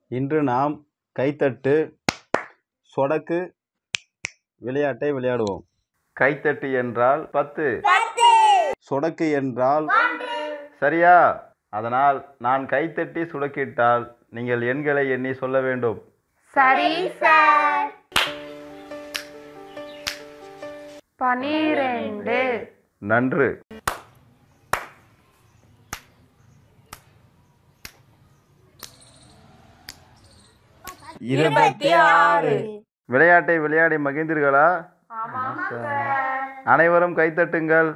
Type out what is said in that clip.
இன்று நாம் கைத்தட்டு சொடக்கு விளையாட்டை விளையாடுவோம் கைத்தட்டு என்றால் பத்து சொடக்கு என்றால் சரியா அதனால் நான் கைத்தட்டி சுடக்கிட்டால் நீங்கள் எண்களை எண்ணி சொல்ல வேண்டும் சரி சார் பனிரெண்டு நன்று இருபத்தி ஆறு விளையாட்டை விளையாடி மகிழ்ந்தீர்களா அனைவரும் கைத்தட்டுங்கள்